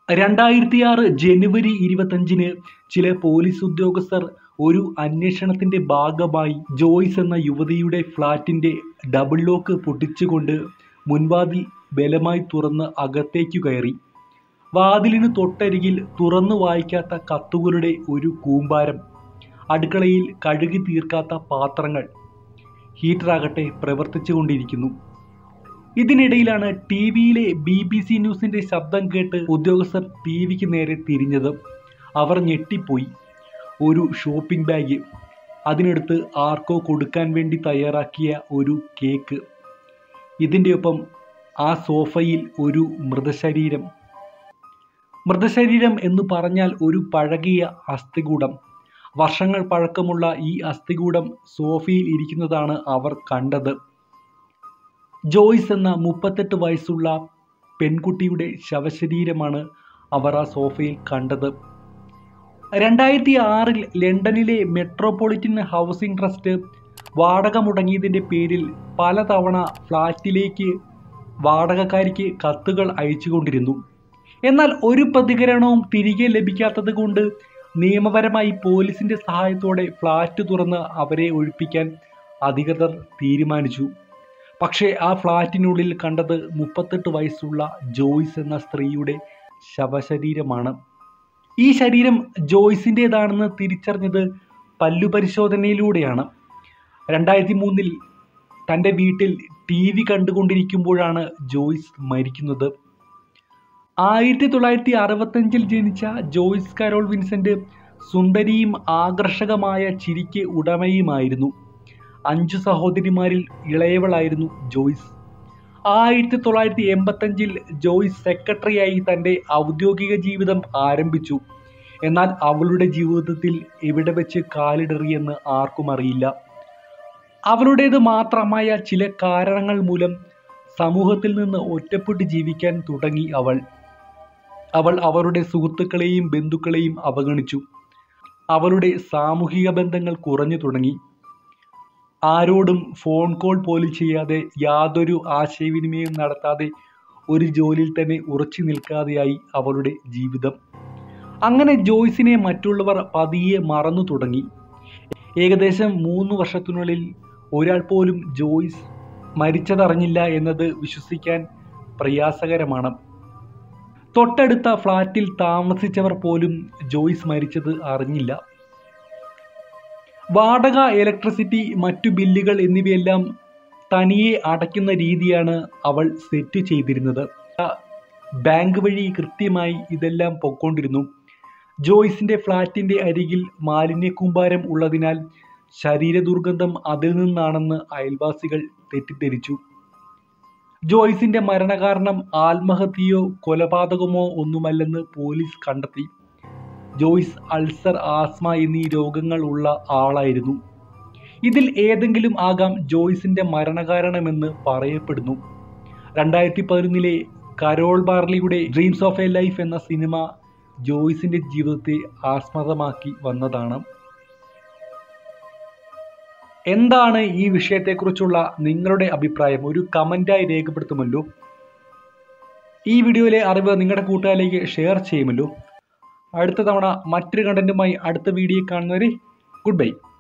രണ്ടായിരത്തി ആറ് ജനുവരി ഇരുപത്തഞ്ചിന് ചില പോലീസ് ഉദ്യോഗസ്ഥർ ഒരു അന്വേഷണത്തിന്റെ ഭാഗമായി ജോയ്സ് എന്ന യുവതിയുടെ ഫ്ളാറ്റിന്റെ ഡബിൾ ലോക്ക് പൊട്ടിച്ചുകൊണ്ട് മുൻവാതിൽ ബലമായി തുറന്ന് അകത്തേക്കു കയറി വാതിലിന് തൊട്ടരികിൽ തുറന്നു വായിക്കാത്ത കത്തുകളുടെ ഒരു കൂമ്പാരം അടുക്കളയിൽ കഴുകി തീർക്കാത്ത പാത്രങ്ങൾ ഹീറ്ററാകട്ടെ പ്രവർത്തിച്ചുകൊണ്ടിരിക്കുന്നു ഇതിനിടയിലാണ് ടി വിയിലെ ബി ബി സി ന്യൂസിന്റെ ശബ്ദം കേട്ട് ഉദ്യോഗസ്ഥർ ടി വിക്ക് നേരെ തിരിഞ്ഞത് അവർ ഞെട്ടിപ്പോയി ഒരു ഷോപ്പിംഗ് ബാഗ് അതിനടുത്ത് ആർക്കോ കൊടുക്കാൻ വേണ്ടി തയ്യാറാക്കിയ ഒരു കേക്ക് ഇതിൻ്റെ ഒപ്പം ആ സോഫയിൽ ഒരു മൃതശരീരം മൃതശരീരം എന്ന് പറഞ്ഞാൽ ഒരു പഴകിയ അസ്ഥികൂടം വർഷങ്ങൾ പഴക്കമുള്ള ഈ അസ്ഥികൂടം സോഫയിൽ ഇരിക്കുന്നതാണ് അവർ കണ്ടത് ജോയ്സ് എന്ന മുപ്പത്തെട്ട് വയസ്സുള്ള പെൺകുട്ടിയുടെ ശവശരീരമാണ് അവർ ആ സോഫയിൽ കണ്ടത് രണ്ടായിരത്തി ആറിൽ ലണ്ടനിലെ മെട്രോപൊളിറ്റൻ ഹൗസിംഗ് ട്രസ്റ്റ് വാടക മുടങ്ങിയതിൻ്റെ പേരിൽ പലതവണ ഫ്ലാറ്റിലേക്ക് വാടകക്കാരിക്ക് കത്തുകൾ അയച്ചുകൊണ്ടിരുന്നു എന്നാൽ ഒരു പ്രതികരണവും തിരികെ ലഭിക്കാത്തത് കൊണ്ട് നിയമപരമായി പോലീസിന്റെ സഹായത്തോടെ ഫ്ലാറ്റ് തുറന്ന് അവരെ ഒഴിപ്പിക്കാൻ അധികൃതർ തീരുമാനിച്ചു പക്ഷേ ആ ഫ്ലാറ്റിനുള്ളിൽ കണ്ടത് മുപ്പത്തെട്ട് വയസ്സുള്ള ജോയ്സ് എന്ന സ്ത്രീയുടെ ശവശരീരമാണ് ഈ ശരീരം ജോയ്സിൻ്റേതാണെന്ന് തിരിച്ചറിഞ്ഞത് പല്ലു പരിശോധനയിലൂടെയാണ് രണ്ടായിരത്തി മൂന്നിൽ തൻ്റെ വീട്ടിൽ ടി വി കണ്ടുകൊണ്ടിരിക്കുമ്പോഴാണ് ജോയ്സ് മരിക്കുന്നത് ആയിരത്തി തൊള്ളായിരത്തി അറുപത്തഞ്ചിൽ ജനിച്ച ജോയ്സ് കരോൾ വിൻസെന്റ് സുന്ദരിയും ആകർഷകമായ ചിരിക്ക് ഉടമയുമായിരുന്നു അഞ്ചു സഹോദരിമാരിൽ ഇളയവളായിരുന്നു ജോയ്സ് ആയിരത്തി തൊള്ളായിരത്തി എൺപത്തഞ്ചിൽ ജോയ്സ് സെക്രട്ടറിയായി തൻ്റെ ഔദ്യോഗിക ജീവിതം ആരംഭിച്ചു എന്നാൽ അവളുടെ ജീവിതത്തിൽ എവിടെ വെച്ച് കാലിടറിയെന്ന് ആർക്കും അറിയില്ല അവളുടേത് മാത്രമായ ചില കാരണങ്ങൾ മൂലം സമൂഹത്തിൽ നിന്ന് ഒറ്റപ്പെട്ട് ജീവിക്കാൻ തുടങ്ങി അവൾ അവൾ അവരുടെ സുഹൃത്തുക്കളെയും ബന്ധുക്കളെയും അവഗണിച്ചു അവളുടെ സാമൂഹിക ബന്ധങ്ങൾ കുറഞ്ഞു തുടങ്ങി ആരോടും ഫോൺ കോൾ പോലും ചെയ്യാതെ യാതൊരു ആശയവിനിമയം നടത്താതെ ഒരു ജോലിയിൽ തന്നെ ഉറച്ചു നിൽക്കാതെയായി അവളുടെ ജീവിതം അങ്ങനെ ജോയ്സിനെ മറ്റുള്ളവർ പതിയെ മറന്നു തുടങ്ങി ഏകദേശം മൂന്ന് വർഷത്തിനുള്ളിൽ ഒരാൾ പോലും ജോയ്സ് മരിച്ചതറിഞ്ഞില്ല എന്നത് വിശ്വസിക്കാൻ പ്രയാസകരമാണ് തൊട്ടടുത്ത ഫ്ലാറ്റിൽ താമസിച്ചവർ പോലും ജോയ്സ് മരിച്ചത് അറിഞ്ഞില്ല വാടക ഇലക്ട്രിസിറ്റി മറ്റു ബില്ലുകൾ എന്നിവയെല്ലാം തനിയെ അടയ്ക്കുന്ന രീതിയാണ് അവൾ സെറ്റ് ചെയ്തിരുന്നത് ബാങ്ക് വഴി കൃത്യമായി ഇതെല്ലാം പൊക്കോണ്ടിരുന്നു ജോയ്സിന്റെ ഫ്ലാറ്റിന്റെ അരികിൽ മാലിന്യക്കൂമ്പാരം ഉള്ളതിനാൽ ശരീര ദുർഗന്ധം അതിൽ നിന്നാണെന്ന് അയൽവാസികൾ തെറ്റിദ്ധരിച്ചു ജോയ്സിന്റെ മരണകാരണം ആത്മഹത്യയോ കൊലപാതകമോ ഒന്നുമല്ലെന്ന് പോലീസ് കണ്ടെത്തി ജോയ്സ് അൾസർ ആസ്മ എന്നീ രോഗങ്ങൾ ഉള്ള ആളായിരുന്നു ഇതിൽ ഏതെങ്കിലും ആകാം ജോയ്സിന്റെ മരണകാരണമെന്ന് പറയപ്പെടുന്നു രണ്ടായിരത്തി പതിനൊന്നിലെ കരോൾ ബാർലിയുടെ ഡ്രീംസ് ഓഫ് എ ലൈഫ് എന്ന സിനിമ ജോയ്സിന്റെ ജീവിതത്തെ ആസ്പദമാക്കി വന്നതാണ് എന്താണ് ഈ വിഷയത്തെക്കുറിച്ചുള്ള നിങ്ങളുടെ അഭിപ്രായം ഒരു കമൻറ്റായി രേഖപ്പെടുത്തുമല്ലോ ഈ വീഡിയോയിലെ അറിവ് നിങ്ങളുടെ കൂട്ടുകാരിലേക്ക് ഷെയർ ചെയ്യുമല്ലോ അടുത്ത തവണ മറ്റൊരു കണ്ടന്റുമായി അടുത്ത വീഡിയോ കാണുന്നവരെ ഗുഡ് ബൈ